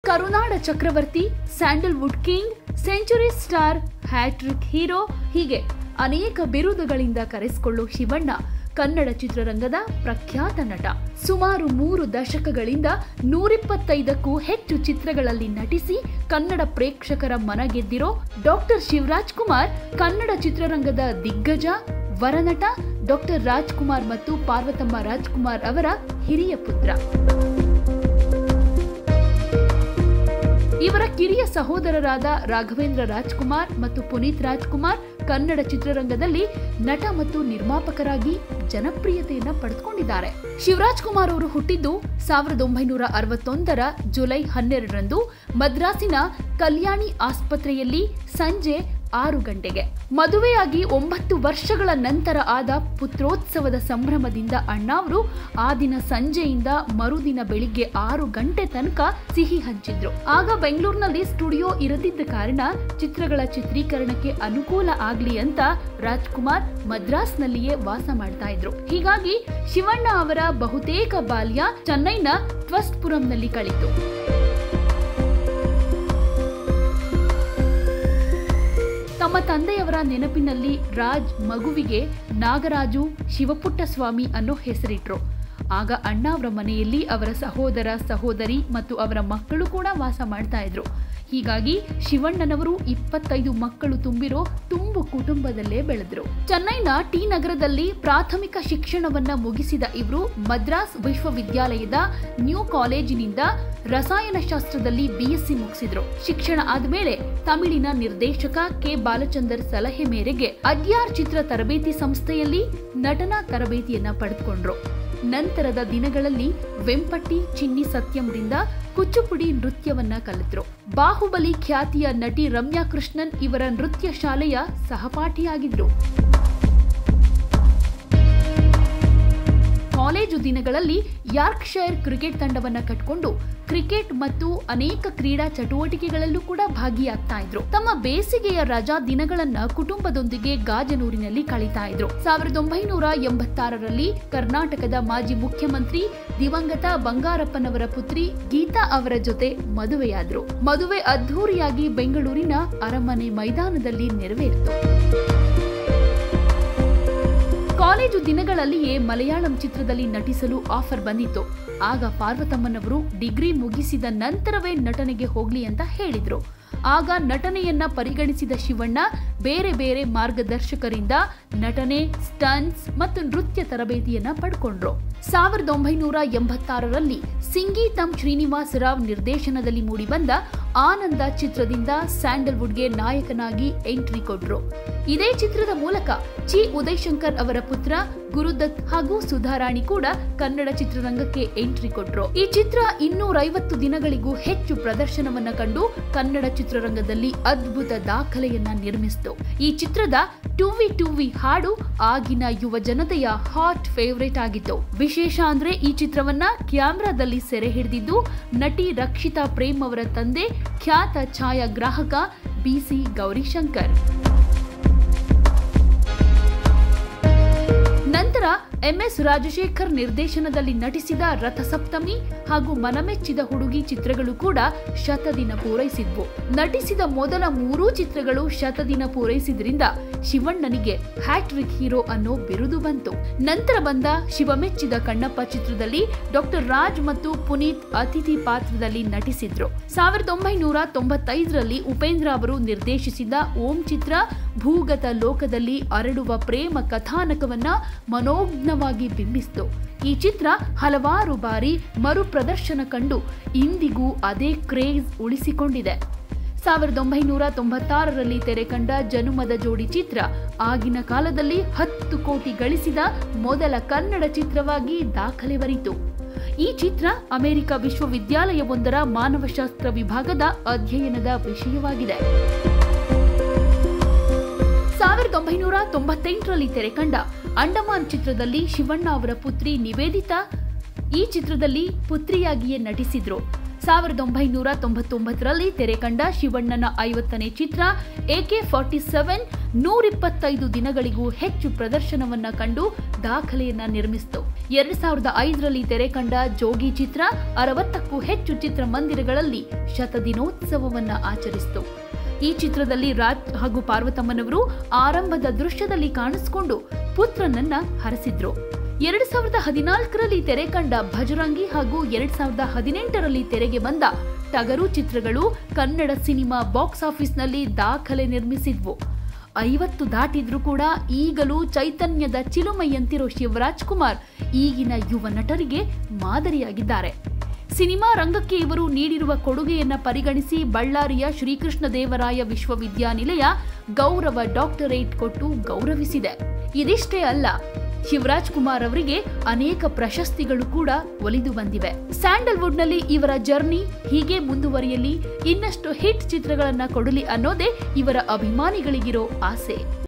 ಕರುನಾಡ ಚಕ್ರವರ್ತಿ Sandalwood king century star hat trick hero ಹೀಗೆ ಅನೇಕ ಬಿರುದುಗಳಿಂದ ಕರೆಸಿಕೊಳ್ಳೋ ಶಿವಣ್ಣ ಕನ್ನಡ ಚಿತ್ರರಂಗದ ಪ್ರಖ್ಯಾತ ನಟ ಸುಮಾರು ಮೂರು ದಶಕಗಳಿಂದ ನೂರಿಪ್ಪತ್ತೈದಕ್ಕೂ ಹೆಚ್ಚು ಚಿತ್ರಗಳಲ್ಲಿ ನಟಿಸಿ ಕನ್ನಡ ಪ್ರೇಕ್ಷಕರ ಮನ ಗೆದ್ದಿರೋ ಡಾಕ್ಟರ್ ಶಿವರಾಜ್ ಕುಮಾರ್ ಕನ್ನಡ ಚಿತ್ರರಂಗದ ದಿಗ್ಗಜ ವರನಟ ಡಾಕ್ಟರ್ ರಾಜ್ಕುಮಾರ್ ಮತ್ತು ಪಾರ್ವತಮ್ಮ ರಾಜ್ಕುಮಾರ್ ಅವರ ಹಿರಿಯ ಪುತ್ರ ಇವರ ಕಿರಿಯ ಸಹೋದರರಾದ ರಾಘವೇಂದ್ರ ರಾಜ್ಕುಮಾರ್ ಮತ್ತು ಪುನೀತ್ ರಾಜ್ಕುಮಾರ್ ಕನ್ನಡ ಚಿತ್ರರಂಗದಲ್ಲಿ ನಟ ಮತ್ತು ನಿರ್ಮಾಪಕರಾಗಿ ಜನಪ್ರಿಯತೆಯನ್ನ ಪಡೆದುಕೊಂಡಿದ್ದಾರೆ ಶಿವರಾಜ್ ಕುಮಾರ್ ಅವರು ಹುಟ್ಟಿದ್ದು ಸಾವಿರದ ಒಂಬೈನೂರ ಅರವತ್ತೊಂದರ ಜುಲೈ ಹನ್ನೆರಡರಂದು ಮದ್ರಾಸಿನ ಕಲ್ಯಾಣಿ ಆಸ್ಪತ್ರೆಯಲ್ಲಿ ಸಂಜೆ ಆರು ಗಂಟೆಗೆ ಮದುವೆಯಾಗಿ ಒಂಬತ್ತು ವರ್ಷಗಳ ನಂತರ ಆದ ಪುತ್ರೋತ್ಸವದ ಸಂಭ್ರಮದಿಂದ ಅಣ್ಣಾವರು ಆ ದಿನ ಸಂಜೆಯಿಂದ ಮರುದಿನ ಬೆಳಿಗ್ಗೆ ಆರು ಗಂಟೆ ತನಕ ಸಿಹಿ ಹಂಚಿದ್ರು ಆಗ ಬೆಂಗಳೂರಿನಲ್ಲಿ ಸ್ಟುಡಿಯೋ ಇರದಿದ್ದ ಕಾರಣ ಚಿತ್ರಗಳ ಚಿತ್ರೀಕರಣಕ್ಕೆ ಅನುಕೂಲ ಆಗ್ಲಿ ಅಂತ ರಾಜ್ಕುಮಾರ್ ಮದ್ರಾಸ್ನಲ್ಲಿಯೇ ವಾಸ ಮಾಡ್ತಾ ಇದ್ರು ಹೀಗಾಗಿ ಶಿವಣ್ಣ ಅವರ ಬಹುತೇಕ ಬಾಲ್ಯ ಚೆನ್ನೈನ ಟ್ವಸ್ಟ್ಪುರಂನಲ್ಲಿ ಕಳಿತು ತಮ್ಮ ತಂದೆಯವರ ನೆನಪಿನಲ್ಲಿ ರಾಜ್ ಮಗುವಿಗೆ ನಾಗರಾಜು ಶಿವಪುಟ್ಟಸ್ವಾಮಿ ಅನ್ನೋ ಹೆಸರಿಟ್ರು ಆಗ ಅಣ್ಣ ಅವರ ಮನೆಯಲ್ಲಿ ಅವರ ಸಹೋದರ ಸಹೋದರಿ ಮತ್ತು ಅವರ ಮಕ್ಕಳು ಕೂಡ ವಾಸ ಮಾಡ್ತಾ ಇದ್ರು ಹೀಗಾಗಿ ಶಿವಣ್ಣನವರು ಇಪ್ಪತ್ತೈದು ಮಕ್ಕಳು ತುಂಬಿರೋ ತುಂಬು ಕುಟುಂಬದಲ್ಲೇ ಬೆಳೆದ್ರು ಚೆನ್ನೈನ ಟಿ ನಗರದಲ್ಲಿ ಪ್ರಾಥಮಿಕ ಶಿಕ್ಷಣವನ್ನ ಮುಗಿಸಿದ ಇವರು ಮದ್ರಾಸ್ ವಿಶ್ವವಿದ್ಯಾಲಯದ ನ್ಯೂ ಕಾಲೇಜಿನಿಂದ ರಸಾಯನಶಾಸ್ತ್ರದಲ್ಲಿ ಬಿಎಸ್ಸಿ ಮುಗಿಸಿದ್ರು ಶಿಕ್ಷಣ ಆದ್ಮೇಲೆ ತಮಿಳಿನ ನಿರ್ದೇಶಕ ಕೆ ಬಾಲಚಂದರ್ ಸಲಹೆ ಮೇರೆಗೆ ಅಡ್ಯಾರ್ ಚಿತ್ರ ತರಬೇತಿ ಸಂಸ್ಥೆಯಲ್ಲಿ ನಟನಾ ತರಬೇತಿಯನ್ನ ಪಡೆದುಕೊಂಡ್ರು ನಂತರದ ದಿನಗಳಲ್ಲಿ ವೆಂಪಟ್ಟಿ ಚಿನ್ನಿ ಸತ್ಯಂರಿಂದ ಕುಚ್ಚುಪುಡಿ ನೃತ್ಯವನ್ನ ಕಲಿತರು ಬಾಹುಬಲಿ ಖ್ಯಾತಿಯ ನಟಿ ರಮ್ಯಾ ಕೃಷ್ಣನ್ ಇವರ ನೃತ್ಯ ಶಾಲೆಯ ಸಹಪಾಠಿಯಾಗಿದ್ರು ಕಾಲೇಜು ದಿನಗಳಲ್ಲಿ ಯಾರ್ಕ್ಷೈರ್ ಕ್ರಿಕೆಟ್ ತಂಡವನ್ನ ಕಟ್ಕೊಂಡು ಕ್ರಿಕೆಟ್ ಮತ್ತು ಅನೇಕ ಕ್ರೀಡಾ ಚಟುವಟಿಕೆಗಳಲ್ಲೂ ಕೂಡ ಭಾಗಿಯಾಗ್ತಾ ಇದ್ರು ತಮ್ಮ ಬೇಸಿಗೆಯ ರಜಾ ದಿನಗಳನ್ನ ಕುಟುಂಬದೊಂದಿಗೆ ಗಾಜನೂರಿನಲ್ಲಿ ಕಳೀತಾ ಇದ್ರು ಸಾವಿರದ ಒಂಬೈನೂರ ಎಂಬತ್ತಾರರಲ್ಲಿ ಕರ್ನಾಟಕದ ಮಾಜಿ ಮುಖ್ಯಮಂತ್ರಿ ದಿವಂಗತ ಬಂಗಾರಪ್ಪನವರ ಪುತ್ರಿ ಗೀತಾ ಅವರ ಜೊತೆ ಮದುವೆಯಾದ್ರು ಮದುವೆ ಅದ್ಧೂರಿಯಾಗಿ ಬೆಂಗಳೂರಿನ ಅರಮನೆ ಮೈದಾನದಲ್ಲಿ ನೆರವೇರಿತು ಕಾಲೇಜು ದಿನಗಳಲ್ಲಿಯೇ ಮಲಯಾಳಂ ಚಿತ್ರದಲ್ಲಿ ನಟಿಸಲು ಆಫರ್ ಬಂದಿತ್ತು ಆಗ ಪಾರ್ವತಮ್ಮನವರು ಡಿಗ್ರಿ ಮುಗಿಸಿದ ನಂತರವೇ ನಟನೆಗೆ ಹೋಗ್ಲಿ ಅಂತ ಹೇಳಿದ್ರು ಆಗ ನಟನೆಯನ್ನ ಪರಿಗಣಿಸಿದ ಶಿವಣ್ಣ ಬೇರೆ ಬೇರೆ ಮಾರ್ಗದರ್ಶಕರಿಂದ ನಟನೆ ಸ್ಟನ್ಸ್ ಮತ್ತು ನೃತ್ಯ ತರಬೇತಿಯನ್ನ ಪಡ್ಕೊಂಡ್ರು ಸಾವಿರದ ಒಂಬೈನೂರ ಎಂಬತ್ತಾರರಲ್ಲಿ ಸಿಂಗೀತಂ ಶ್ರೀನಿವಾಸ ರಾವ್ ನಿರ್ದೇಶನದಲ್ಲಿ ಮೂಡಿಬಂದ ಆನಂದ ಚಿತ್ರದಿಂದ ಸ್ಯಾಂಡಲ್ವುಡ್ಗೆ ನಾಯಕನಾಗಿ ಎಂಟ್ರಿ ಕೊಟ್ರು ಇದೇ ಚಿತ್ರದ ಮೂಲಕ ಚಿ ಉದಯಶಂಕರ್ ಅವರ ಪುತ್ರ ಗುರುದತ್ ಹಾಗೂ ಸುಧಾರಾಣಿ ಕೂಡ ಕನ್ನಡ ಚಿತ್ರರಂಗಕ್ಕೆ ಎಂಟ್ರಿ ಕೊಟ್ರು ಈ ಚಿತ್ರ ಇನ್ನೂರೈವತ್ತು ದಿನಗಳಿಗೂ ಹೆಚ್ಚು ಪ್ರದರ್ಶನವನ್ನ ಕಂಡು ಕನ್ನಡ ಚಿತ್ರರಂಗದಲ್ಲಿ ಅದ್ಭುತ ದಾಖಲೆಯನ್ನ ನಿರ್ಮಿಸಿತು ಈ ಚಿತ್ರದ ಟೂವಿ ಟೂವಿ ಹಾಡು ಆಗಿನ ಯುವ ಜನತೆಯ ಹಾಟ್ ಫೇವರೇಟ್ ಆಗಿತ್ತು ವಿಶೇಷ ಅಂದ್ರೆ ಈ ಚಿತ್ರವನ್ನ ಕ್ಯಾಮ್ರಾದಲ್ಲಿ ಸೆರೆ ಹಿಡಿದಿದ್ದು ನಟಿ ರಕ್ಷಿತಾ ಪ್ರೇಮ್ ಅವರ ತಂದೆ ಖ್ಯಾತ ಛಾಯಾಗ್ರಾಹಕ ಬಿಸಿ ಗೌರಿಶಂಕರ್ ನಂತರ ಎಂಎಸ್ ರಾಜಶೇಖರ್ ನಿರ್ದೇಶನದಲ್ಲಿ ನಟಿಸಿದ ರಥಸಪ್ತಮಿ ಹಾಗೂ ಮನಮೆಚ್ಚಿದ ಹುಡುಗಿ ಚಿತ್ರಗಳು ಕೂಡ ಶತದಿನ ಪೂರೈಸಿದ್ವು ನಟಿಸಿದ ಮೊದಲ ಮೂರೂ ಚಿತ್ರಗಳು ಶತದಿನ ಪೂರೈಸಿದ್ರಿಂದ ಶಿವಣ್ಣನಿಗೆ ಹ್ಯಾಟ್ರಿಕ್ ಹೀರೋ ಅನ್ನೋ ಬಿರುದು ಬಂತು ನಂತರ ಬಂದ ಶಿವಮೆಚ್ಚಿದ ಕಣ್ಣಪ್ಪ ಚಿತ್ರದಲ್ಲಿ ಡಾಕ್ಟರ್ ರಾಜ್ ಮತ್ತು ಪುನೀತ್ ಅತಿಥಿ ಪಾತ್ರದಲ್ಲಿ ನಟಿಸಿದ್ರು ಸಾವಿರದ ಒಂಬೈನೂರ ತೊಂಬತ್ತೈದರಲ್ಲಿ ಉಪೇಂದ್ರ ಅವರು ನಿರ್ದೇಶಿಸಿದ ಓಂ ಚಿತ್ರ ಭೂಗತ ಲೋಕದಲ್ಲಿ ಅರಳುವ ಪ್ರೇಮ ಕಥಾನಕವನ್ನ ಮನೋಜ್ಞವಾಗಿ ಬಿಂಬಿಸಿತು ಈ ಚಿತ್ರ ಹಲವಾರು ಬಾರಿ ಮರುಪ್ರದರ್ಶನ ಕಂಡು ಇಂದಿಗೂ ಅದೇ ಕ್ರೇಜ್ ಉಳಿಸಿಕೊಂಡಿದೆ ಸಾವಿರದ ಒಂಬೈನೂರ ತೊಂಬತ್ತಾರರಲ್ಲಿ ತೆರೆ ಕಂಡ ಜನುಮದ ಜೋಡಿ ಚಿತ್ರ ಆಗಿನ ಕಾಲದಲ್ಲಿ ಹತ್ತು ಕೋಟಿ ಗಳಿಸಿದ ಮೊದಲ ಕನ್ನಡ ಚಿತ್ರವಾಗಿ ದಾಖಲೆ ಬರಿತು ಈ ಚಿತ್ರ ಅಮೆರಿಕ ವಿಶ್ವವಿದ್ಯಾಲಯವೊಂದರ ಮಾನವಶಾಸ್ತ್ರ ವಿಭಾಗದ ಅಧ್ಯಯನದ ವಿಷಯವಾಗಿದೆ ಸಾವಿರದ ಒಂಬೈನೂರ ತೊಂಬತ್ತೆಂಟರಲ್ಲಿ ತೆರೆಕಂಡ ಅಂಡಮಾನ್ ಚಿತ್ರದಲ್ಲಿ ಶಿವಣ್ಣ ಅವರ ಪುತ್ರಿ ನಿವೇದಿತಾ ಈ ಚಿತ್ರದಲ್ಲಿ ಪುತ್ರಿಯಾಗಿಯೇ ನಟಿಸಿದ್ರು ಸಾವಿರದ ಒಂಬೈನೂರ ತೊಂಬತ್ತೊಂಬತ್ತರಲ್ಲಿ ತೆರೆ ಕಂಡ ಶಿವಣ್ಣನ ಐವತ್ತನೇ ಚಿತ್ರ ಎಕೆ ಫಾರ್ಟಿ ಸೆವೆನ್ ನೂರಿಪ್ಪತ್ತೈದು ದಿನಗಳಿಗೂ ಹೆಚ್ಚು ಪ್ರದರ್ಶನವನ್ನ ಕಂಡು ದಾಖಲೆಯನ್ನ ನಿರ್ಮಿಸಿತು ಎರಡ್ ಸಾವಿರದ ಐದರಲ್ಲಿ ತೆರೆ ಕಂಡ ಜೋಗಿ ಚಿತ್ರ ಅರವತ್ತಕ್ಕೂ ಹೆಚ್ಚು ಚಿತ್ರಮಂದಿರಗಳಲ್ಲಿ ಶತದಿನೋತ್ಸವವನ್ನ ಆಚರಿಸಿತು ಈ ಚಿತ್ರದಲ್ಲಿ ರಾಜ್ ಹಾಗೂ ಪಾರ್ವತಮ್ಮನವರು ಆರಂಭದ ದೃಶ್ಯದಲ್ಲಿ ಕಾಣಿಸಿಕೊಂಡು ಪುತ್ರನನ್ನ ಹರಸಿದ್ರು ಎರಡ್ ಸಾವಿರದ ಹದಿನಾಲ್ಕರಲ್ಲಿ ತೆರೆ ಕಂಡ ಭಜರಂಗಿ ಹಾಗೂ ಎರಡ್ ಸಾವಿರದ ಹದಿನೆಂಟರಲ್ಲಿ ತೆರೆಗೆ ಬಂದ ಟಗರು ಚಿತ್ರಗಳು ಕನ್ನಡ ಸಿನಿಮಾ ಬಾಕ್ಸ್ ಆಫೀಸ್ನಲ್ಲಿ ದಾಖಲೆ ನಿರ್ಮಿಸಿದ್ವು ಐವತ್ತು ದಾಟಿದ್ರೂ ಕೂಡ ಈಗಲೂ ಚೈತನ್ಯದ ಚಿಲುಮೆಯಂತಿರೋ ಶಿವರಾಜ್ ಕುಮಾರ್ ಈಗಿನ ಯುವ ನಟರಿಗೆ ಮಾದರಿಯಾಗಿದ್ದಾರೆ ಸಿನಿಮಾ ರಂಗಕ್ಕೆ ಇವರು ನೀಡಿರುವ ಕೊಡುಗೆಯನ್ನ ಪರಿಗಣಿಸಿ ಬಳ್ಳಾರಿಯ ಶ್ರೀಕೃಷ್ಣ ದೇವರಾಯ ವಿಶ್ವವಿದ್ಯಾನಿಲಯ ಗೌರವ ಡಾಕ್ಟರೇಟ್ ಕೊಟ್ಟು ಗೌರವಿಸಿದೆ ಇದಿಷ್ಟೇ ಅಲ್ಲ ಶಿವರಾಜ್ ಕುಮಾರ್ ಅವರಿಗೆ ಅನೇಕ ಪ್ರಶಸ್ತಿಗಳು ಕೂಡ ಒಲಿದು ಬಂದಿವೆ ಸ್ಯಾಂಡಲ್ವುಡ್ನಲ್ಲಿ ಇವರ ಜರ್ನಿ ಹೀಗೆ ಮುಂದುವರಿಯಲಿ ಇನ್ನಷ್ಟು ಹಿಟ್ ಚಿತ್ರಗಳನ್ನ ಕೊಡಲಿ ಅನ್ನೋದೇ ಇವರ ಅಭಿಮಾನಿಗಳಿಗಿರೋ ಆಸೆ